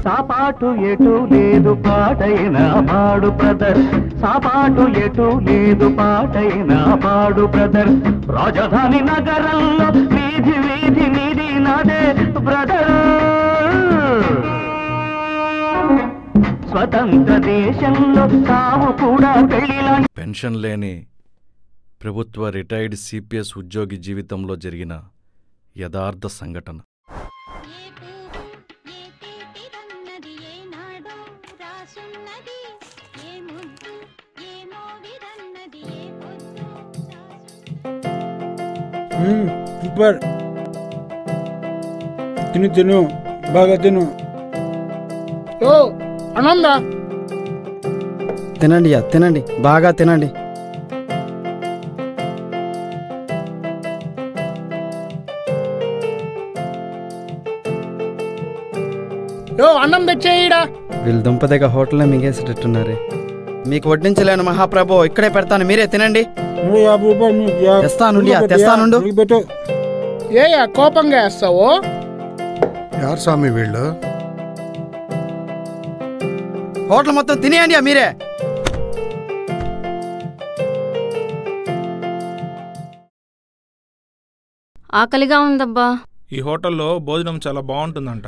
సాపాటు ఎటు లేదు పాటైన పాడు బ్రదర్ సాపాటు ఎటు లేదు పాటైన పాడు బ్రదర్ రాజధాని నగరంలో వీధి వీధి నీది నాదే బ్రదర్ స్వతంత్ర దేశంలో సావు కూడా పెళ్లిలా పెన్షన్ లేని ప్రభుత్వ రిటైర్డ్ సిపిఎస్ ఉద్యోగి జీవితంలో జరిగిన యథార్థ సంఘటన ఏ పువ్వు ఏ తీపిదన్నది ఏనాడో రాసున్నది ఏ ముద్దు ఏ మోవిదన్నది ఏ పొద్దు రాసున్నది సూపర్ తిను తిను బాగా తిను ఓ ఆనంద తినండి యా తినండి బాగా తినండి ఓ అన్నం తెచ్చేయడా వీళ్ళు దుంపదగ్గ హోటల్లో మింగేసేటట్టున్నారే మీకు వడ్డించలేను మహాప్రభు ఇక్కడే పెడతాను మీరే తినండి నువ్వు యాభై రూపాయలు నీకు యా- తెస్తానుండి, నువ్వు పెట్టు, తెస్తానుండు. నీకు పెట్టు ఏ యా, కోపంగా వేస్తావు యారు స్వామి వీళ్ళు హోటల్ మొత్తం తినేయండి మీరే ఆకలిగా ఉందబ్బా ఈ హోటల్లో భోజనం చాలా బాగుంటుందంట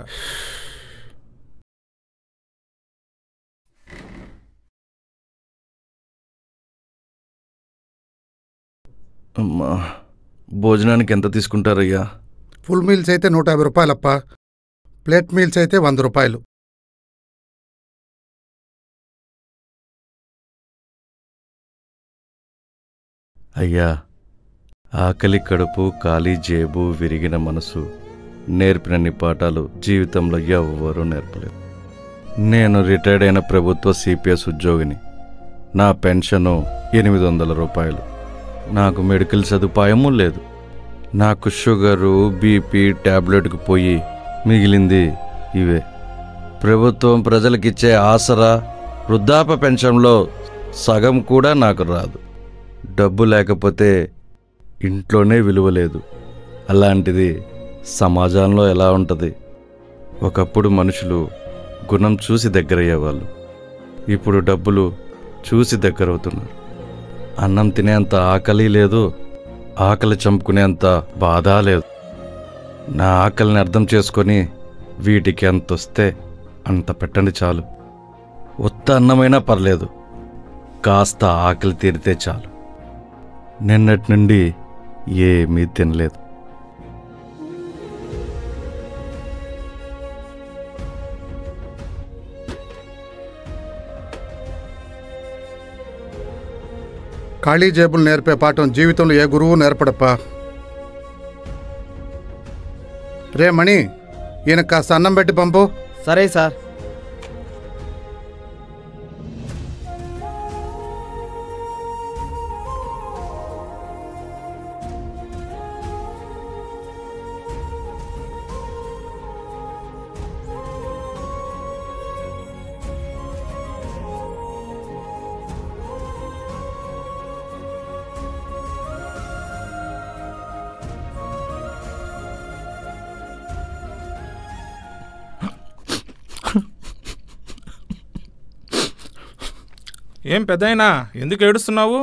అమ్మా భోజనానికి ఎంత తీసుకుంటారయ్యా ఫుల్ మీల్స్ అయితే నూట యాభై రూపాయలప్ప ప్లేట్ మీల్స్ అయితే వంద రూపాయలు అయ్యా ఆకలి కడుపు ఖాళీ జేబు విరిగిన మనసు నేర్పినన్ని పాఠాలు జీవితంలో ఎవ్వరూ నేర్పలేదు నేను రిటైర్డ్ అయిన ప్రభుత్వ సిపిఎస్ ఉద్యోగిని నా పెన్షను ఎనిమిది వందల రూపాయలు నాకు మెడికల్ సదుపాయము లేదు నాకు షుగరు బీపీ ట్యాబ్లెట్కి పోయి మిగిలింది ఇవే ప్రభుత్వం ప్రజలకిచ్చే ఆసరా వృద్ధాప్య పెన్షన్లో సగం కూడా నాకు రాదు డబ్బు లేకపోతే ఇంట్లోనే విలువ లేదు అలాంటిది సమాజంలో ఎలా ఉంటుంది ఒకప్పుడు మనుషులు గుణం చూసి దగ్గరయ్యేవాళ్ళు ఇప్పుడు డబ్బులు చూసి దగ్గరవుతున్నారు అన్నం తినేంత ఆకలి లేదు ఆకలి చంపుకునేంత బాధ లేదు నా ఆకలిని అర్థం చేసుకొని వీటికి ఎంత వస్తే అంత పెట్టండి చాలు ఉత్త అన్నమైనా పర్లేదు కాస్త ఆకలి తీరితే చాలు నిన్నటి నుండి ఏమీ తినలేదు ఖాళీ జేబులు నేర్పే పాఠం జీవితంలో ఏ గురువు నేర్పడప్పా రే మణి ఈయన కాస్త అన్నం పెట్టి పంపు సరే సార్ ఏం పెద్దయినా ఎందుకు ఏడుస్తున్నావు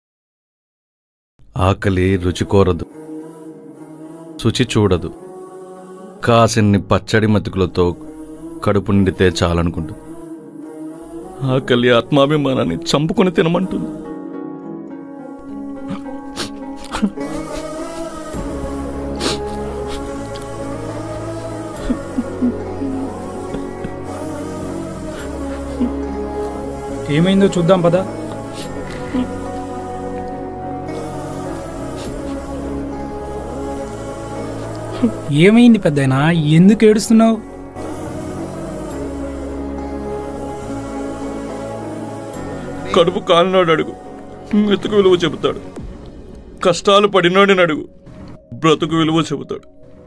ఆకలి రుచి కోరదు శుచి చూడదు కాసిన్ని పచ్చడి మెతుకులతో కడుపు నిండితే చాలనుకుంటుంది ఆకలి ఆత్మాభిమానాన్ని చంపుకొని తినమంటుంది ఏమైందో చూద్దాం పదా ఏమైంది పెద్దయినా ఎందుకు ఏడుస్తున్నావు కడుపు కాలినాడు అడుగు మెతుకు విలువ చెబుతాడు కష్టాలు పడినాడని అడుగు బ్రతుకు విలువ చెబుతాడు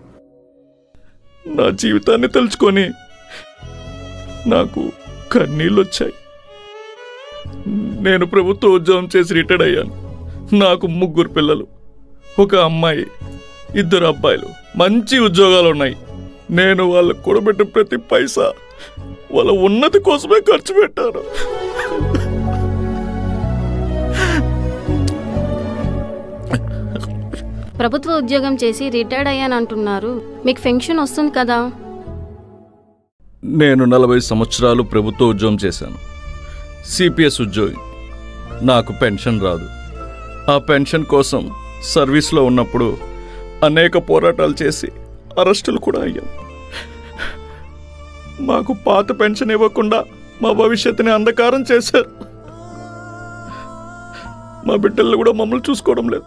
నా జీవితాన్ని తలుచుకొని నాకు కన్నీళ్ళు వచ్చాయి నేను ప్రభుత్వ ఉద్యోగం చేసి రిటైర్డ్ అయ్యాను నాకు ముగ్గురు పిల్లలు ఒక అమ్మాయి ఇద్దరు అబ్బాయిలు మంచి ఉద్యోగాలు ఉన్నాయి నేను వాళ్ళకు కూడబెట్టిన ప్రతి పైసా వాళ్ళ ఉన్నతి కోసమే ఖర్చు పెట్టాను ప్రభుత్వ ఉద్యోగం చేసి రిటైర్డ్ అయ్యాను అంటున్నారు మీకు పెన్షన్ వస్తుంది కదా నేను నలభై సంవత్సరాలు ప్రభుత్వ ఉద్యోగం చేశాను సిపిఎస్ ఉద్యోగి నాకు పెన్షన్ రాదు ఆ పెన్షన్ కోసం సర్వీస్లో ఉన్నప్పుడు అనేక పోరాటాలు చేసి అరెస్టులు కూడా అయ్యాం మాకు పాత పెన్షన్ ఇవ్వకుండా మా భవిష్యత్తుని అంధకారం చేశారు మా బిడ్డలు కూడా మమ్మల్ని చూసుకోవడం లేదు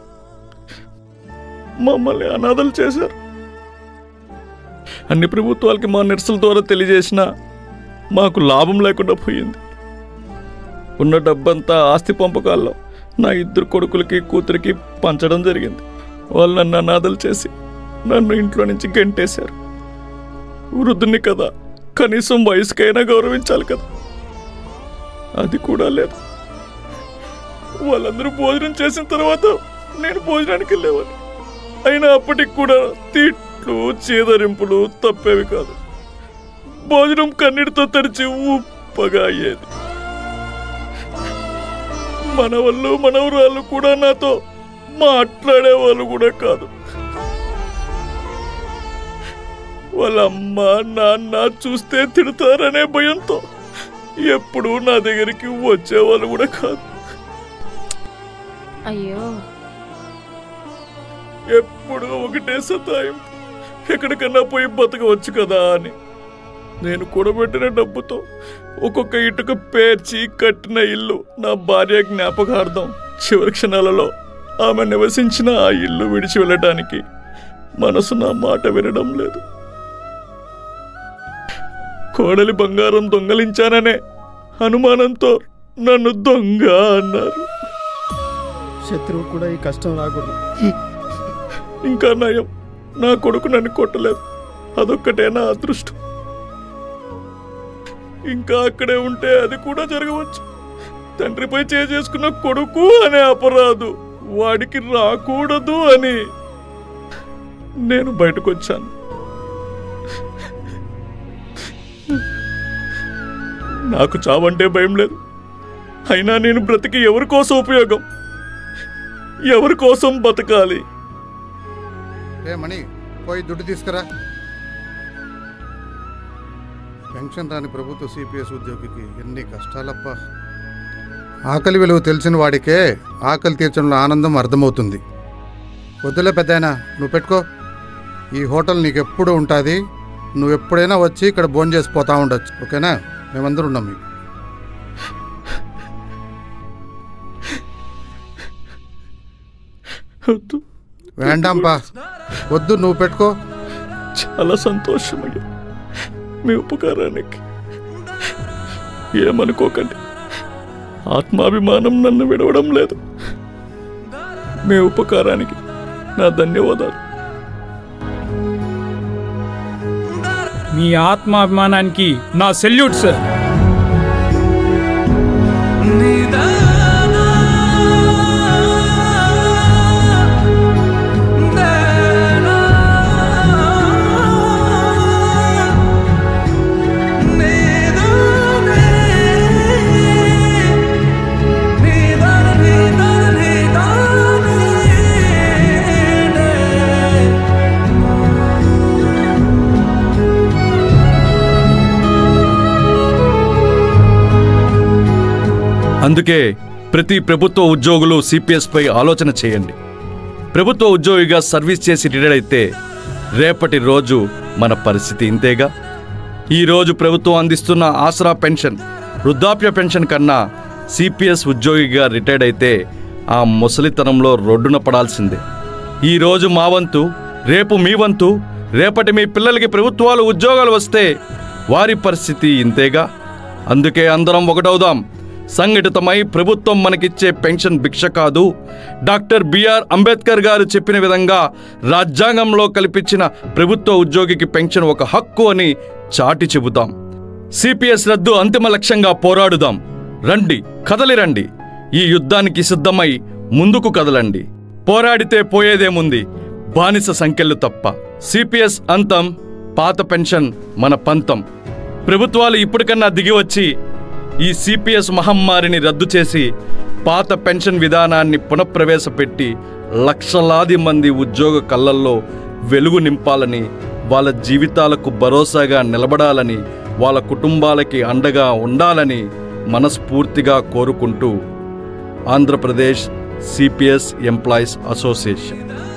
మమ్మల్ని అనాథలు చేశారు అన్ని ప్రభుత్వాలకి మా నిరసన ద్వారా తెలియజేసినా మాకు లాభం లేకుండా పోయింది ఉన్న డబ్బంతా ఆస్తి పంపకాల్లో నా ఇద్దరు కొడుకులకి కూతురికి పంచడం జరిగింది వాళ్ళు నన్ను అనాథలు చేసి నన్ను ఇంట్లో నుంచి గంటేశారు వృద్ధుని కదా కనీసం వయసుకైనా గౌరవించాలి కదా అది కూడా లేదు వాళ్ళందరూ భోజనం చేసిన తర్వాత నేను భోజనానికి వెళ్ళేవాడిని అయినా అప్పటికి కూడా తిట్లు చీదరింపులు తప్పేవి కాదు భోజనం కన్నీటితో తడిచి ఉప్పగా అయ్యేది మనవళ్ళు మనవరాళ్ళు కూడా నాతో మాట్లాడే వాళ్ళు కూడా కాదు వాళ్ళ అమ్మ నాన్న చూస్తే తిడతారనే భయంతో ఎప్పుడూ నా దగ్గరికి వచ్చేవాళ్ళు కూడా కాదు అయ్యో ఎప్పుడు ఒకటే సతాయింపు ఎక్కడికన్నా పోయి బతకవచ్చు కదా అని నేను కూడబెట్టిన డబ్బుతో ఒక్కొక్క ఇటుక పేర్చి కట్టిన ఇల్లు నా భార్య జ్ఞాపకార్థం చివరి క్షణాలలో ఆమె నివసించిన ఆ ఇల్లు విడిచి వెళ్ళటానికి మనసు నా మాట వినడం లేదు కోడలి బంగారం దొంగలించాననే అనుమానంతో నన్ను దొంగ అన్నారు శత్రువు కూడా ఈ కష్టం రాకూడదు ఇంకా నయం నా కొడుకు నన్ను కొట్టలేదు అదొక్కటే నా అదృష్టం ఇంకా అక్కడే ఉంటే అది కూడా జరగవచ్చు తండ్రిపై చేసుకున్న కొడుకు అనే అపరాధు వాడికి రాకూడదు అని నేను బయటకు వచ్చాను నాకు చావంటే భయం లేదు అయినా నేను బ్రతికి ఎవరి కోసం ఉపయోగం ఎవరి కోసం బతకాలి ఏ మణి పోయి దుడ్డు తీసుకురా పెన్షన్ రాని ప్రభుత్వ సిపిఎస్ ఉద్యోగికి ఎన్ని కష్టాలప్పా ఆకలి విలువ తెలిసిన వాడికే ఆకలి తీర్చడంలో ఆనందం అర్థమవుతుంది వద్దులే పెద్దాయన నువ్వు పెట్టుకో ఈ హోటల్ నీకు ఎప్పుడు ఉంటుంది నువ్వు ఎప్పుడైనా వచ్చి ఇక్కడ భోజనం చేసి పోతా ఉండొచ్చు ఓకేనా మేమందరం ఉన్నాం మీకు వద్దు వేండాంపా వద్దు నువ్వు పెట్టుకో చాలా సంతోషమయ్యా మీ ఉపకారానికి ఏమనుకోకండి ఆత్మాభిమానం నన్ను విడవడం లేదు మీ ఉపకారానికి నా ధన్యవాదాలు మీ ఆత్మాభిమానానికి నా సెల్యూట్ సార్ అందుకే ప్రతి ప్రభుత్వ ఉద్యోగులు సిపిఎస్ పై ఆలోచన చేయండి ప్రభుత్వ ఉద్యోగిగా సర్వీస్ చేసి రిటైర్ అయితే రేపటి రోజు మన పరిస్థితి ఇంతేగా ఈ రోజు ప్రభుత్వం అందిస్తున్న ఆసరా పెన్షన్ వృద్ధాప్య పెన్షన్ కన్నా సిపిఎస్ ఉద్యోగిగా రిటైర్డ్ అయితే ఆ ముసలితనంలో రోడ్డున పడాల్సిందే ఈ రోజు మా వంతు రేపు మీ వంతు రేపటి మీ పిల్లలకి ప్రభుత్వాలు ఉద్యోగాలు వస్తే వారి పరిస్థితి ఇంతేగా అందుకే అందరం ఒకటవుదాం సంఘటితమై ప్రభుత్వం మనకిచ్చే పెన్షన్ భిక్ష కాదు డాక్టర్ బిఆర్ అంబేద్కర్ గారు చెప్పిన విధంగా రాజ్యాంగంలో కల్పించిన ప్రభుత్వ ఉద్యోగికి పెన్షన్ ఒక హక్కు అని చాటి చెబుతాం సిపిఎస్ రద్దు అంతిమ లక్ష్యంగా పోరాడుదాం రండి కదలి రండి ఈ యుద్ధానికి సిద్ధమై ముందుకు కదలండి పోరాడితే పోయేదేముంది బానిస సంఖ్యలు తప్ప సిపిఎస్ అంతం పాత పెన్షన్ మన పంతం ప్రభుత్వాలు ఇప్పటికన్నా దిగి వచ్చి ఈ సిపిఎస్ మహమ్మారిని రద్దు చేసి పాత పెన్షన్ విధానాన్ని పునఃప్రవేశపెట్టి లక్షలాది మంది ఉద్యోగ కళ్ళల్లో వెలుగు నింపాలని వాళ్ళ జీవితాలకు భరోసాగా నిలబడాలని వాళ్ళ కుటుంబాలకి అండగా ఉండాలని మనస్ఫూర్తిగా కోరుకుంటూ ఆంధ్రప్రదేశ్ సిపిఎస్ ఎంప్లాయీస్ అసోసియేషన్